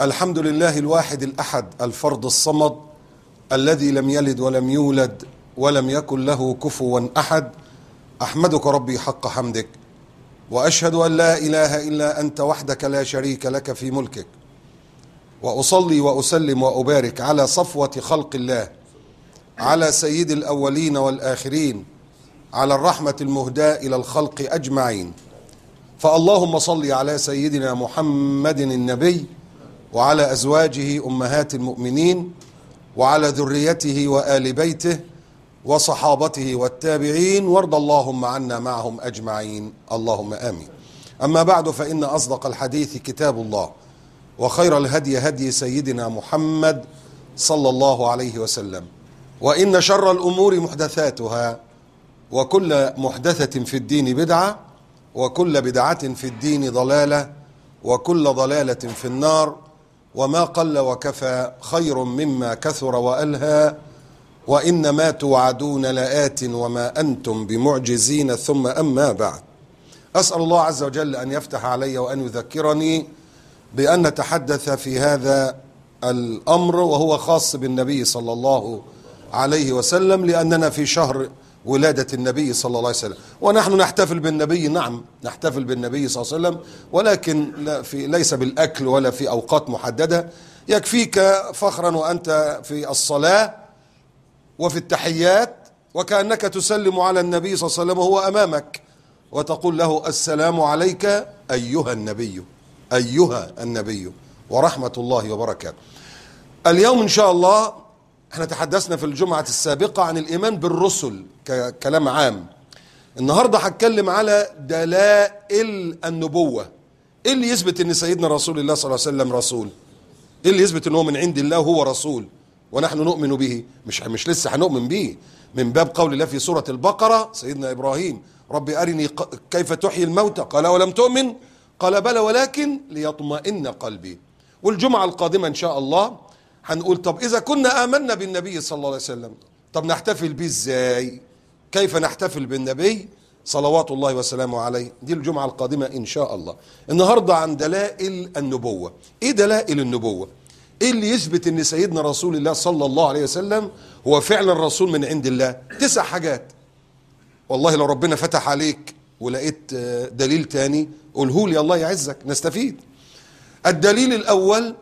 الحمد لله الواحد الأحد الفرد الصمد الذي لم يلد ولم يولد ولم يكن له كفوا أحد أحمدك ربي حق حمدك وأشهد أن لا إله إلا أنت وحدك لا شريك لك في ملكك وأصلي وأسلم وأبارك على صفوة خلق الله على سيد الأولين والآخرين على الرحمة المهداة إلى الخلق أجمعين فاللهم صل على سيدنا محمد النبي وعلى أزواجه أمهات المؤمنين وعلى ذريته وآل بيته وصحابته والتابعين وارض اللهم عنا معهم أجمعين اللهم آمين أما بعد فإن أصدق الحديث كتاب الله وخير الهدي هدي سيدنا محمد صلى الله عليه وسلم وإن شر الأمور محدثاتها وكل محدثة في الدين بدعة وكل بدعة في الدين ضلالة وكل ضلالة في النار وما قل وكفى خير مما كثر وألهى وإن ما توعدون لآت وما أنتم بمعجزين ثم أما بعد أسأل الله عز وجل أن يفتح علي وأن يذكرني بأن نتحدث في هذا الأمر وهو خاص بالنبي صلى الله عليه وسلم لأننا في شهر ولادة النبي صلى الله عليه وسلم ونحن نحتفل بالنبي نعم نحتفل بالنبي صلى الله عليه وسلم ولكن لا في ليس بالأكل ولا في أوقات محددة يكفيك فخرا وأنت في الصلاة وفي التحيات وكأنك تسلم على النبي صلى الله عليه وسلم وهو أمامك وتقول له السلام عليك أيها النبي أيها النبي ورحمة الله وبركاته اليوم إن شاء الله احنا تحدثنا في الجمعة السابقة عن الإيمان بالرسل ككلام عام النهاردة هتكلم على دلائل النبوة ايه اللي يثبت ان سيدنا رسول الله صلى الله عليه وسلم رسول ايه اللي يثبت ان هو من عند الله وهو رسول ونحن نؤمن به مش مش لسه هنؤمن به من باب قول الله في سورة البقرة سيدنا إبراهيم رب أرني كيف تحيي الموتى قال ولم تؤمن قال بلى ولكن ليطمئن قلبي والجمعة القادمة إن شاء الله هنقول طب إذا كنا آمنا بالنبي صلى الله عليه وسلم طب نحتفل بيه إزاي كيف نحتفل بالنبي صلوات الله وسلامه عليه دي الجمعة القادمة إن شاء الله النهاردة عن دلائل النبوة إيه دلائل النبوة إيه اللي يثبت أن سيدنا رسول الله صلى الله عليه وسلم هو فعلا رسول من عند الله تسع حاجات والله لو ربنا فتح عليك ولقيت دليل تاني قوله لي الله يعزك نستفيد الدليل الأول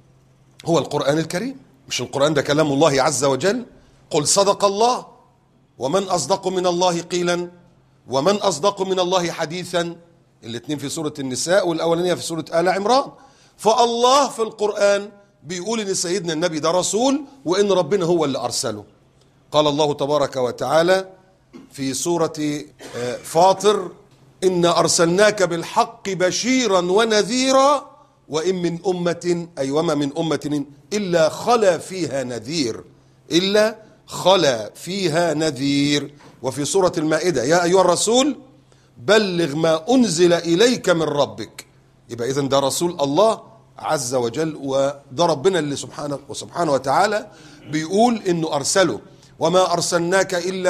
هو القرآن الكريم مش القرآن ده كلام الله عز وجل قل صدق الله ومن أصدق من الله قيلا ومن أصدق من الله حديثا الاثنين في سورة النساء والأولانية في سورة آل عمران فالله في القرآن بيقول ان سيدنا النبي ده رسول وان ربنا هو اللي ارسله قال الله تبارك وتعالى في سورة فاطر إن أرسلناك بالحق بشيرا ونذيرا وإن من أمة أي وما من أمة إلا خلا فيها نذير إلا خلا فيها نذير وفي سورة المائدة يا أيها الرسول بلغ ما أنزل إليك من ربك يبقى إذن ده رسول الله عز وجل وده ربنا اللي سبحانه وسبحانه وتعالى بيقول إنه أرسله وما أرسلناك إلا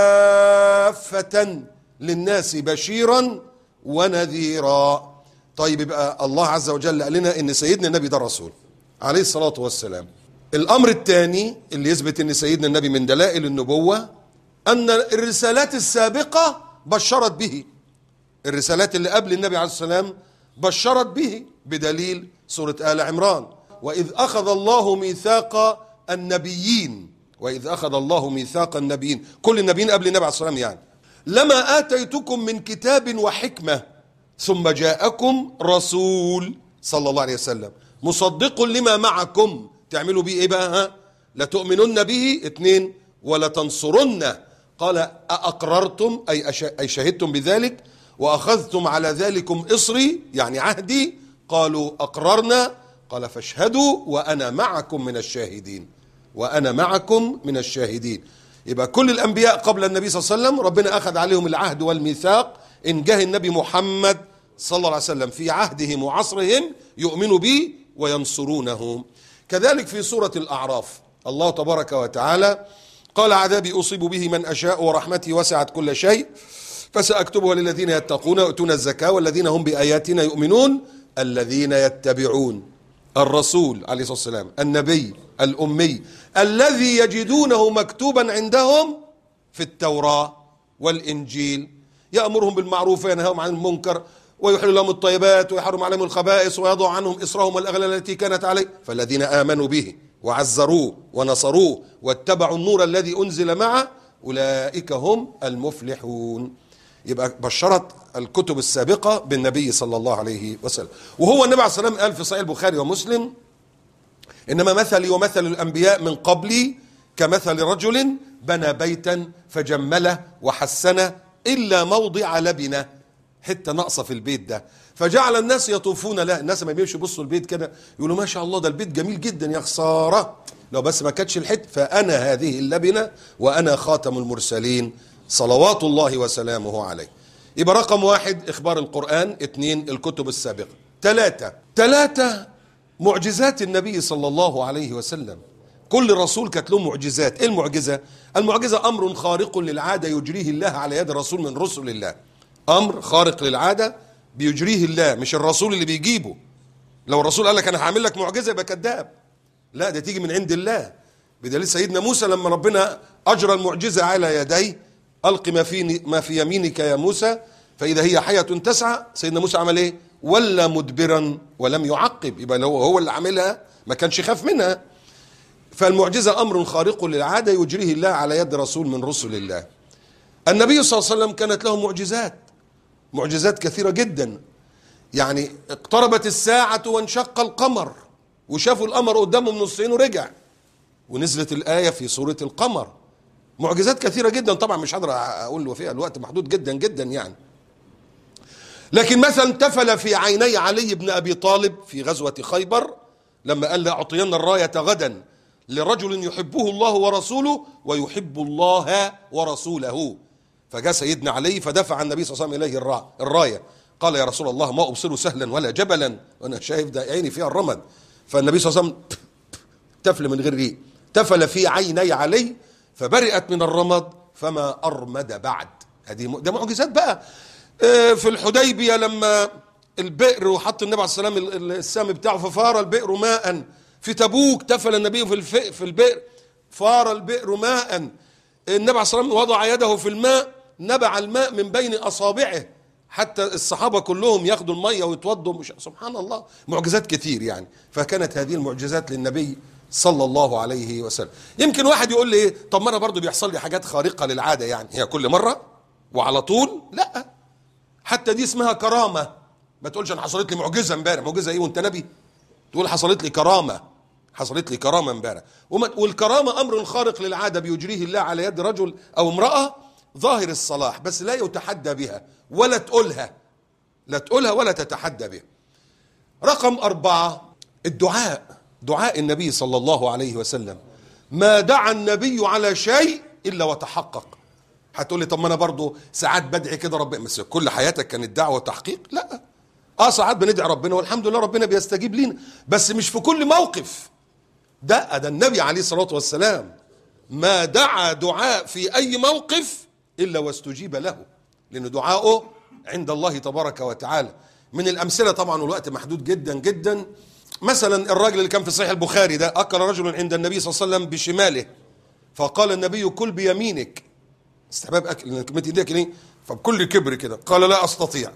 كافة للناس بشيرا ونذيرا طيب يبقى الله عز وجل قال لنا ان سيدنا النبي ده رسول عليه الصلاة والسلام الامر الثاني اللي يثبت ان سيدنا النبي من دلائل النبوة ان الرسالات السابقة بشرت به الرسالات اللي قبل النبي عليه السلام بشرت به بدليل سورة آل عمران وإذ أخذ الله ميثاق النبيين وإذ أخذ الله ميثاق النبيين كل النبيين قبل النبي عليه الصلاة والسلام يعني لما آتيتكم من كتاب وحكمة ثم جاءكم رسول صلى الله عليه وسلم مصدق لما معكم تعملوا بيه ايه بقى ها لتؤمنن به اثنين ولا تنصرن قال أأقررتم أي, أي شهدتم بذلك وأخذتم على ذلكم إصري يعني عهدي قالوا أقررنا قال فاشهدوا وأنا معكم من الشاهدين وأنا معكم من الشاهدين يبقى كل الأنبياء قبل النبي صلى الله عليه وسلم ربنا أخذ عليهم العهد والميثاق إن جه النبي محمد صلى الله عليه وسلم في عهدهم وعصرهم يؤمنوا به وينصرونه كذلك في سورة الأعراف الله تبارك وتعالى قال عذابي أصيب به من أشاء ورحمتي وسعت كل شيء فسأكتبها للذين يتقون ويؤتون الزكاة والذين هم بآياتنا يؤمنون الذين يتبعون الرسول عليه الصلاة والسلام النبي الأمي الذي يجدونه مكتوبا عندهم في التوراة والإنجيل يأمرهم بالمعروف وينهاهم عن المنكر ويحل لهم الطيبات ويحرم عليهم الخبائث ويضع عنهم إصرهم والأغلال التي كانت عليه فالذين آمنوا به وعزروه ونصروه واتبعوا النور الذي أنزل معه أولئك هم المفلحون يبقى بشرت الكتب السابقة بالنبي صلى الله عليه وسلم وهو النبي عليه الصلاة والسلام قال في صحيح البخاري ومسلم إنما مثلي ومثل الأنبياء من قبلي كمثل رجل بنى بيتا فجمله وحسنه إلا موضع لبنة حتة ناقصة في البيت ده فجعل الناس يطوفون له الناس ما بيمشوا يبصوا البيت كده يقولوا ما شاء الله ده البيت جميل جدا يا خسارة لو بس ما كانتش الحت فأنا هذه اللبنة وأنا خاتم المرسلين صلوات الله وسلامه عليه يبقى رقم واحد إخبار القرآن اثنين الكتب السابقة ثلاثة ثلاثة معجزات النبي صلى الله عليه وسلم كل رسول كانت له معجزات ايه المعجزة المعجزة امر خارق للعادة يجريه الله على يد رسول من رسل الله امر خارق للعادة بيجريه الله مش الرسول اللي بيجيبه لو الرسول قال لك انا هعمل لك معجزة يبقى كذاب لا ده تيجي من عند الله بدليل سيدنا موسى لما ربنا اجرى المعجزة على يديه الق ما في ما في يمينك يا موسى فاذا هي حية تسعى سيدنا موسى عمل ايه ولا مدبرا ولم يعقب يبقى لو هو اللي عاملها ما كانش خاف منها فالمعجزة أمر خارق للعادة يجريه الله على يد رسول من رسل الله النبي صلى الله عليه وسلم كانت له معجزات معجزات كثيرة جدا يعني اقتربت الساعة وانشق القمر وشافوا القمر قدامهم نصين ورجع ونزلت الآية في سورة القمر معجزات كثيرة جدا طبعا مش هقدر أقول وفيها الوقت محدود جدا جدا يعني لكن مثلا تفل في عيني علي بن أبي طالب في غزوة خيبر لما قال لأعطين الراية غدا لرجل يحبه الله ورسوله ويحب الله ورسوله فجاء سيدنا علي فدفع النبي صلى الله عليه وسلم اليه الرايه قال يا رسول الله ما ابصر سهلا ولا جبلا وانا شايف ده عيني فيها الرمد فالنبي صلى الله عليه وسلم تفل من غير ريق تفل في عيني علي فبرئت من الرمد فما ارمد بعد هذه ده معجزات بقى في الحديبيه لما البئر وحط النبي عليه الصلاه والسلام السام بتاعه ففار البئر ماء في تبوك تفل النبي في الف... في البئر فار البئر ماء النبي عليه الصلاه والسلام وضع يده في الماء نبع الماء من بين اصابعه حتى الصحابه كلهم ياخدوا الميه ويتوضوا مش سبحان الله معجزات كتير يعني فكانت هذه المعجزات للنبي صلى الله عليه وسلم يمكن واحد يقول لي طب ما انا برضه بيحصل لي حاجات خارقه للعاده يعني هي كل مره وعلى طول لا حتى دي اسمها كرامه ما تقولش انا حصلت لي معجزه امبارح معجزه ايه وانت نبي تقول حصلت لي كرامه حصلت لي كرامه امبارح والكرامه امر خارق للعاده بيجريه الله على يد رجل او امراه ظاهر الصلاح بس لا يتحدى بها ولا تقولها لا تقولها ولا تتحدى بها رقم أربعة الدعاء دعاء النبي صلى الله عليه وسلم ما دعا النبي على شيء إلا وتحقق هتقول لي طب ما انا برضه ساعات بدعي كده ربنا بس كل حياتك كانت دعوه وتحقيق لا اه ساعات بندعي ربنا والحمد لله ربنا بيستجيب لينا بس مش في كل موقف ده ده النبي عليه الصلاه والسلام ما دعا دعاء في اي موقف الا واستجيب له لان دعاؤه عند الله تبارك وتعالى من الامثله طبعا والوقت محدود جدا جدا مثلا الراجل اللي كان في صحيح البخاري ده اكل رجل عند النبي صلى الله عليه وسلم بشماله فقال النبي كل بيمينك استحباب اكل لان كلمه ايديك ليه فبكل كبر كده قال لا استطيع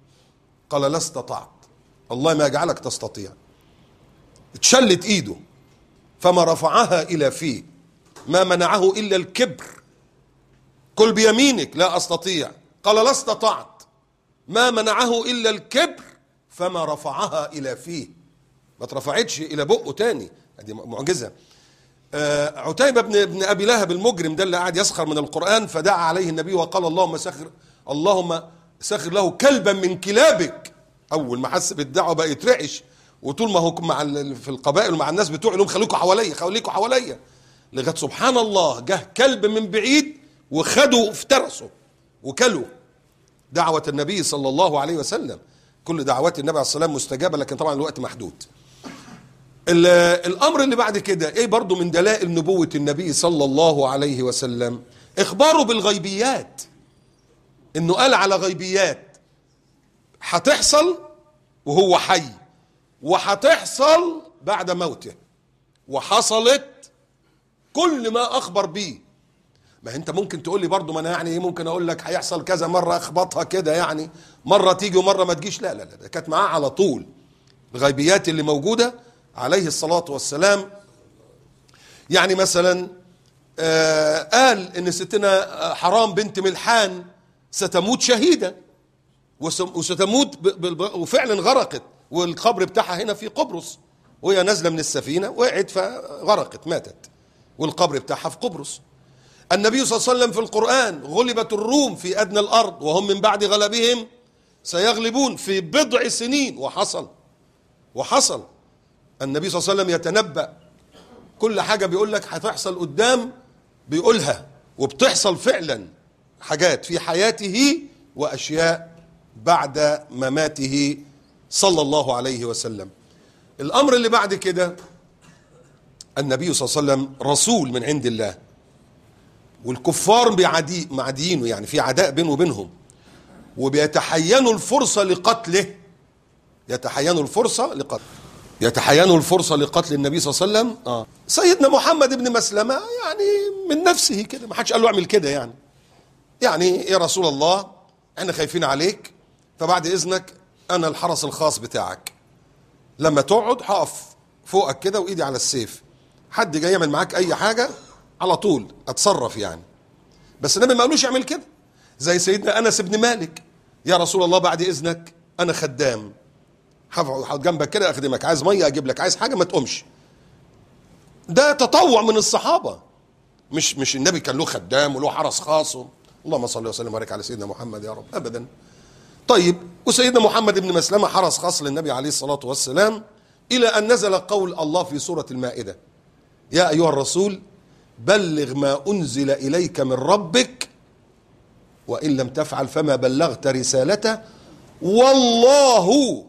قال لا استطعت الله ما يجعلك تستطيع اتشلت ايده فما رفعها الى فيه ما منعه الا الكبر كل بيمينك لا استطيع قال لا استطعت ما منعه الا الكبر فما رفعها الى فيه ما اترفعتش الى بقه تاني دي معجزه آه عتيبة بن ابن ابي لهب المجرم ده اللي قاعد يسخر من القران فدعا عليه النبي وقال اللهم سخر اللهم سخر له كلبا من كلابك اول ما حس بالدعوه بقى يترعش وطول ما هو مع في القبائل ومع الناس بتوعه لهم خليكوا حواليا خليكوا حواليا لغايه سبحان الله جه كلب من بعيد وخده افترسه وكله دعوه النبي صلى الله عليه وسلم كل دعوات النبي عليه الصلاه والسلام مستجابه لكن طبعا الوقت محدود الامر اللي بعد كده ايه برضو من دلائل نبوة النبي صلى الله عليه وسلم اخباره بالغيبيات انه قال على غيبيات هتحصل وهو حي وهتحصل بعد موته وحصلت كل ما اخبر بيه ما انت ممكن تقول لي برضه ما انا يعني ايه ممكن اقول لك هيحصل كذا مره اخبطها كده يعني مره تيجي ومره ما تجيش لا لا لا ده كانت معاه على طول الغيبيات اللي موجوده عليه الصلاه والسلام يعني مثلا آه قال ان ستنا آه، حرام بنت ملحان ستموت شهيده وسم- وستموت ب- ب- ب- وفعلا غرقت والقبر بتاعها هنا في قبرص وهي نازله من السفينه وقعت فغرقت ماتت والقبر بتاعها في قبرص النبي صلى الله عليه وسلم في القرآن غلبت الروم في أدنى الأرض وهم من بعد غلبهم سيغلبون في بضع سنين وحصل وحصل النبي صلى الله عليه وسلم يتنبأ كل حاجة بيقول لك هتحصل قدام بيقولها وبتحصل فعلا حاجات في حياته وأشياء بعد مماته صلى الله عليه وسلم الأمر اللي بعد كده النبي صلى الله عليه وسلم رسول من عند الله والكفار بيعادي معادينه يعني في عداء بينه وبينهم وبيتحينوا الفرصة لقتله يتحينوا الفرصة لقتله يتحينوا الفرصة لقتل النبي صلى الله عليه وسلم آه. سيدنا محمد بن مسلمة يعني من نفسه كده ما حدش قال له اعمل كده يعني يعني يا رسول الله احنا خايفين عليك فبعد اذنك انا الحرس الخاص بتاعك لما تقعد هقف فوقك كده وايدي على السيف حد جاي يعمل معاك اي حاجه على طول اتصرف يعني بس النبي ما قالوش اعمل كده زي سيدنا انس بن مالك يا رسول الله بعد اذنك انا خدام هقعد جنبك كده اخدمك عايز ميه اجيب لك عايز حاجه ما تقومش ده تطوع من الصحابه مش مش النبي كان له خدام وله حرس خاص و... اللهم صل وسلم وبارك على سيدنا محمد يا رب ابدا طيب وسيدنا محمد بن مسلمه حرس خاص للنبي عليه الصلاه والسلام الى ان نزل قول الله في سوره المائده يا ايها الرسول بلغ ما انزل اليك من ربك وان لم تفعل فما بلغت رسالته والله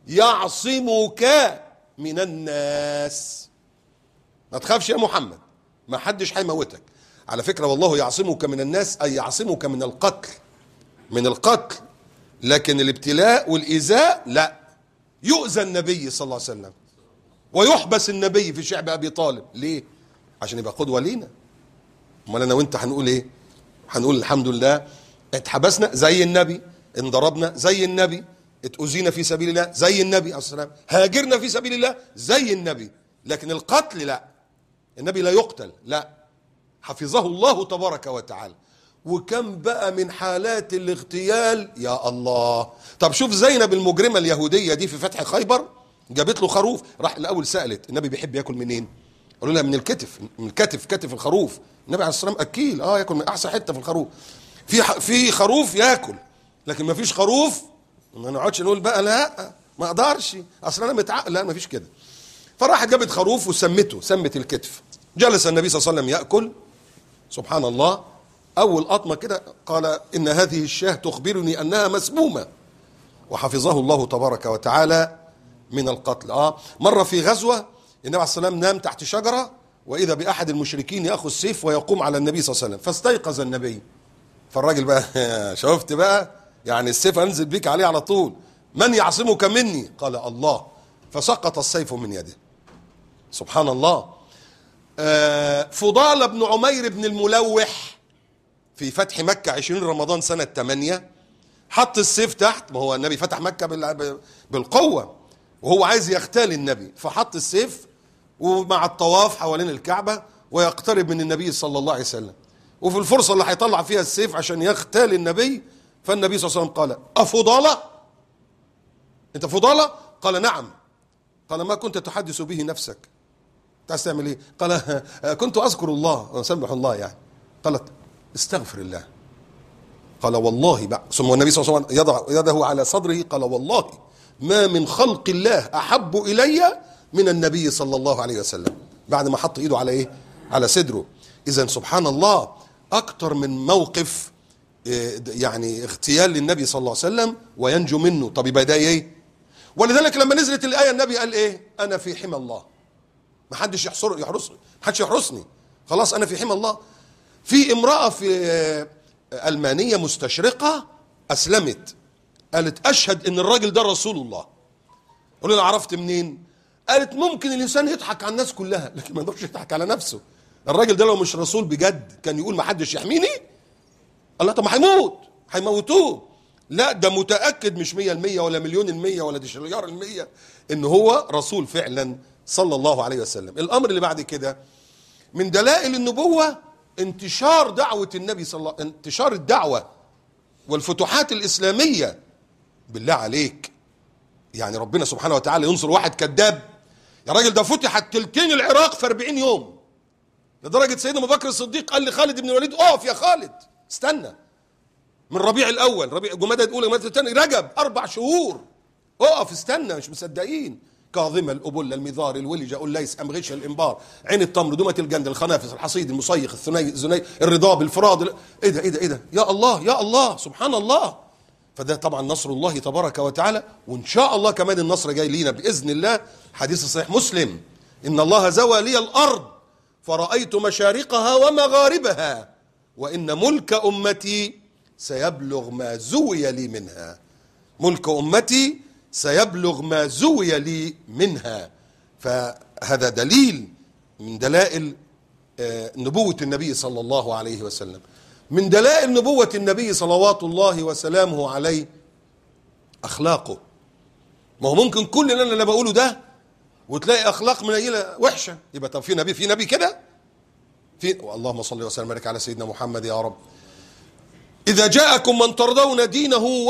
يعصمك من الناس ما تخافش يا محمد ما حدش هيموتك على فكره والله يعصمك من الناس اي يعصمك من القتل من القتل لكن الابتلاء والايذاء لا يؤذى النبي صلى الله عليه وسلم ويحبس النبي في شعب ابي طالب ليه عشان يبقى قدوه لينا امال انا وانت هنقول ايه هنقول الحمد لله اتحبسنا زي النبي انضربنا زي النبي اتأذينا في سبيل الله زي النبي عليه الصلاه والسلام هاجرنا في سبيل الله زي النبي لكن القتل لا النبي لا يقتل لا حفظه الله تبارك وتعالى وكم بقى من حالات الاغتيال يا الله طب شوف زينب المجرمه اليهوديه دي في فتح خيبر جابت له خروف راح الاول سالت النبي بيحب ياكل منين قالوا لها من الكتف من الكتف كتف الخروف النبي عليه الصلاه والسلام اكيل اه ياكل من احسن حته في الخروف في ح- في خروف ياكل لكن ما فيش خروف ما نقعدش نقول بقى لا ما اقدرش اصل انا متعقل لا ما فيش كده فراحت جابت خروف وسمته سمت الكتف جلس النبي صلى الله عليه وسلم ياكل سبحان الله اول قطمه كده قال ان هذه الشاه تخبرني انها مسمومه وحفظه الله تبارك وتعالى من القتل اه مره في غزوه النبي عليه الصلاه والسلام نام تحت شجره واذا باحد المشركين ياخذ سيف ويقوم على النبي صلى الله عليه وسلم فاستيقظ النبي فالراجل بقى شفت بقى يعني السيف انزل بيك عليه على طول من يعصمك مني قال الله فسقط السيف من يده سبحان الله آه، فضال بن عمير بن الملوح في فتح مكة 20 رمضان سنة 8 حط السيف تحت ما هو النبي فتح مكة بال- بالقوة وهو عايز يغتال النبي فحط السيف ومع الطواف حوالين الكعبة ويقترب من النبي صلى الله عليه وسلم وفي الفرصة اللي هيطلع فيها السيف عشان يغتال النبي فالنبي صلى الله عليه وسلم قال أفضالة أنت فضالة قال نعم قال ما كنت تحدث به نفسك أنت عايز تعمل ايه قال آه، كنت اذكر الله واسبح الله يعني قالت استغفر الله قال والله بقى ثم النبي صلى الله عليه وسلم يضع يده على صدره قال والله ما من خلق الله احب الي من النبي صلى الله عليه وسلم بعد ما حط ايده على ايه على صدره اذا سبحان الله اكتر من موقف إيه، يعني اغتيال للنبي صلى الله عليه وسلم وينجو منه طب يبقى ده ايه ولذلك لما نزلت الايه النبي قال ايه انا في حمى الله ما حدش يحصر يحرسني ما حدش يحرسني خلاص انا في حمى الله في امراه في آه، المانيه مستشرقه اسلمت قالت اشهد ان الراجل ده رسول الله قول لي انا عرفت منين قالت ممكن الانسان يضحك على الناس كلها لكن ما يقدرش يضحك على نفسه الراجل ده لو مش رسول بجد كان يقول ما حدش يحميني الله طب ما هيموت هيموتوه لا ده متاكد مش 100% ولا مليون المية ولا دي شليار المية ان هو رسول فعلا صلى الله عليه وسلم الامر اللي بعد كده من دلائل النبوه انتشار دعوه النبي صلى الله انتشار الدعوه والفتوحات الاسلاميه بالله عليك يعني ربنا سبحانه وتعالى ينصر واحد كذاب يا راجل ده فتحت تلتين العراق في 40 يوم لدرجه سيدنا ابو بكر الصديق قال لخالد بن الوليد اقف يا خالد استنى من ربيع الاول ربيع جمادى الاولى جمادى الثاني رجب اربع شهور اقف استنى مش مصدقين كاظمه الابله المذار الولجه الليس امغشه الانبار عين التمر دومه الجند الخنافس الحصيد المصيخ الثني الزني الرضاب الفراد ايه ده ايه ده ايه ده يا الله يا الله سبحان الله فده طبعا نصر الله تبارك وتعالى وان شاء الله كمان النصر جاي لينا باذن الله حديث صحيح مسلم ان الله زوى لي الارض فرايت مشارقها ومغاربها وان ملك امتي سيبلغ ما زوي لي منها ملك امتي سيبلغ ما زوي لي منها فهذا دليل من دلائل آه، نبوة النبي صلى الله عليه وسلم من دلائل نبوة النبي صلوات الله وسلامه عليه أخلاقه ما هو ممكن كل اللي أنا بقوله ده وتلاقي أخلاق منيلة وحشة يبقى طب في نبي في نبي كده في اللهم صل وسلم وبارك على سيدنا محمد يا رب إذا جاءكم من ترضون دينه و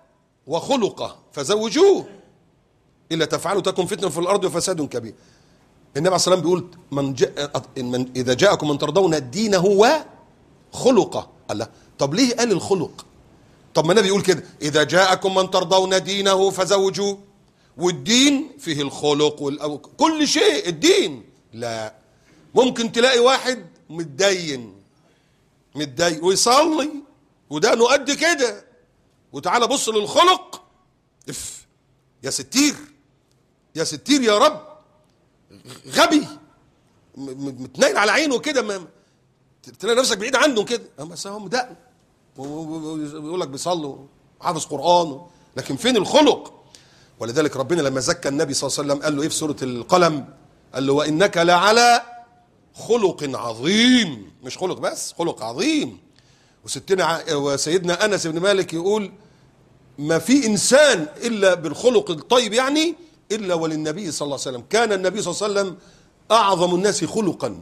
وخلقه فزوجوه إلا تفعلوا تكن فتنة في الأرض وفساد كبير النبي عليه الصلاة والسلام بيقول من, جاء من إذا جاءكم من ترضون دينه وخلقه الله طب ليه قال الخلق طب ما النبي يقول كده إذا جاءكم من ترضون دينه فزوجوه والدين فيه الخلق وال... كل شيء الدين لا ممكن تلاقي واحد متدين متدين ويصلي وده قد كده وتعالى بص للخلق اف يا ستير يا ستير يا رب غبي متنايل على عينه كده ما تلاقي نفسك بعيد عنه كده بس هو مدقن ويقول لك بيصلوا حافظ قران لكن فين الخلق ولذلك ربنا لما زكى النبي صلى الله عليه وسلم قال له ايه في سوره القلم قال له وانك لعلى خلق عظيم مش خلق بس خلق عظيم وستنا وسيدنا انس بن مالك يقول ما في انسان الا بالخلق الطيب يعني الا وللنبي صلى الله عليه وسلم كان النبي صلى الله عليه وسلم اعظم الناس خلقا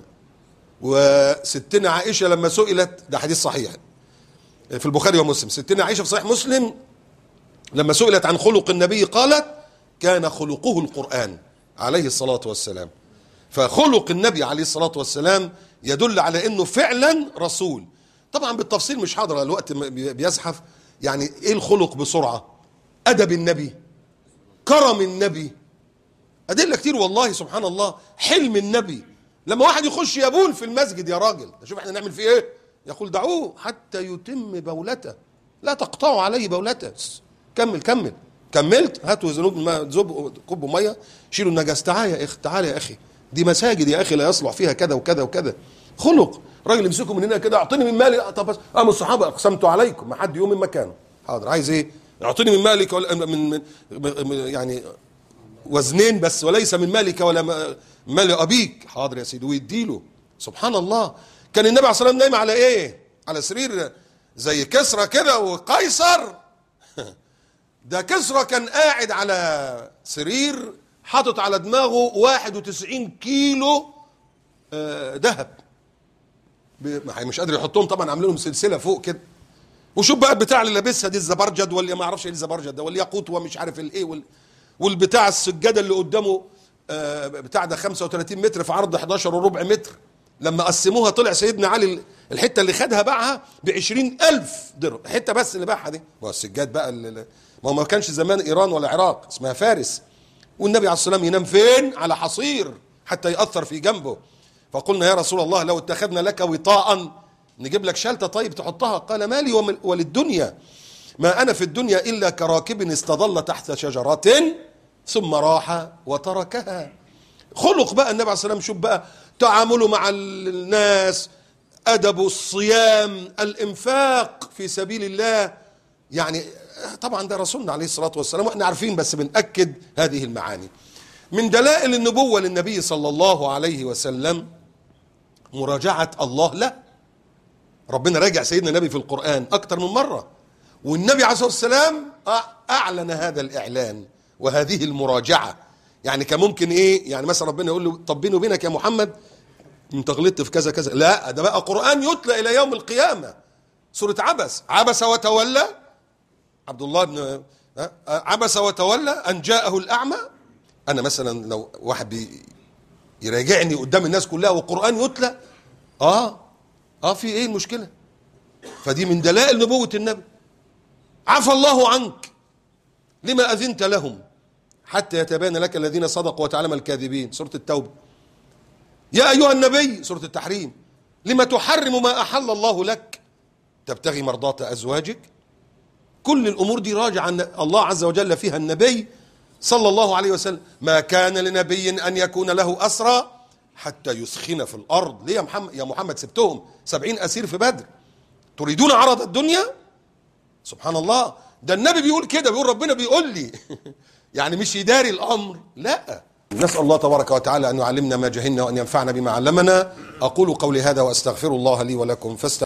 وستنا عائشه لما سئلت ده حديث صحيح في البخاري ومسلم ستنا عائشه في صحيح مسلم لما سئلت عن خلق النبي قالت كان خلقه القران عليه الصلاه والسلام فخلق النبي عليه الصلاه والسلام يدل على انه فعلا رسول طبعا بالتفصيل مش حاضر الوقت بيزحف يعني ايه الخلق بسرعه ادب النبي كرم النبي ادله كتير والله سبحان الله حلم النبي لما واحد يخش يبول في المسجد يا راجل شوف احنا نعمل فيه ايه يقول دعوه حتى يتم بولته لا تقطعوا عليه بولته كمل كمل كملت هاتوا ذنوب الماء ذوب كب ميه شيلوا النجاسه تعالى يا اخي تعالى يا اخي دي مساجد يا اخي لا يصلح فيها كذا وكذا وكذا خلق راجل يمسكه من هنا كده اعطيني من مالي طب بس قاموا الصحابه اقسمت عليكم ما حد يقوم من مكانه حاضر عايز ايه اعطيني من مالك ولا من, من يعني وزنين بس وليس من مالك ولا مال ابيك حاضر يا سيدي ويديله سبحان الله كان النبي عليه الصلاه والسلام نايم على ايه على سرير زي كسرى كده وقيصر ده كسرى كان قاعد على سرير حاطط على دماغه 91 كيلو ذهب مش قادر يحطهم طبعا عاملين لهم سلسله فوق كده وشوف بقى البتاع اللي لابسها دي الزبرجد ولا ما اعرفش ايه الزبرجد ده والياقوت ومش عارف الايه وال... والبتاع السجاده اللي قدامه آه بتاع ده 35 متر في عرض 11 وربع متر لما قسموها طلع سيدنا علي الحته اللي خدها باعها ب 20000 درهم الحته بس اللي باعها دي ما السجاد بقى اللي ما هو ما كانش زمان ايران ولا العراق اسمها فارس والنبي عليه الصلاه والسلام ينام فين على حصير حتى ياثر في جنبه فقلنا يا رسول الله لو اتخذنا لك وطاء نجيب لك شلتة طيب تحطها قال مالي وللدنيا ما أنا في الدنيا إلا كراكب استظل تحت شجرة ثم راح وتركها خلق بقى النبي عليه الصلاة والسلام شوف بقى تعامله مع الناس أدب الصيام الإنفاق في سبيل الله يعني طبعا ده رسولنا عليه الصلاة والسلام وإحنا عارفين بس بنأكد هذه المعاني من دلائل النبوة للنبي صلى الله عليه وسلم مراجعة الله له ربنا راجع سيدنا النبي في القرآن أكتر من مرة والنبي عليه الصلاة والسلام أعلن هذا الإعلان وهذه المراجعة يعني كان ممكن إيه يعني مثلا ربنا يقول له طب بيني وبينك يا محمد أنت غلطت في كذا كذا لا ده بقى قرآن يتلى إلى يوم القيامة سورة عبس عبس وتولى عبد الله بن عبس وتولى أن جاءه الأعمى أنا مثلا لو واحد بي يراجعني قدام الناس كلها والقرآن يتلى آه آه في إيه المشكلة فدي من دلائل نبوة النبي عفى الله عنك لما أذنت لهم حتى يتبين لك الذين صدقوا وتعلم الكاذبين سورة التوبة يا أيها النبي سورة التحريم لما تحرم ما أحل الله لك تبتغي مرضات أزواجك كل الأمور دي راجع عن الله عز وجل فيها النبي صلى الله عليه وسلم ما كان لنبي أن يكون له أسرى حتى يسخن في الأرض ليه يا محمد, يا محمد سبتهم سبعين أسير في بدر تريدون عرض الدنيا سبحان الله ده النبي بيقول كده بيقول ربنا بيقول لي يعني مش يداري الأمر لا نسأل الله تبارك وتعالى أن يعلمنا ما جهلنا وأن ينفعنا بما علمنا أقول قولي هذا وأستغفر الله لي ولكم فاستغفروا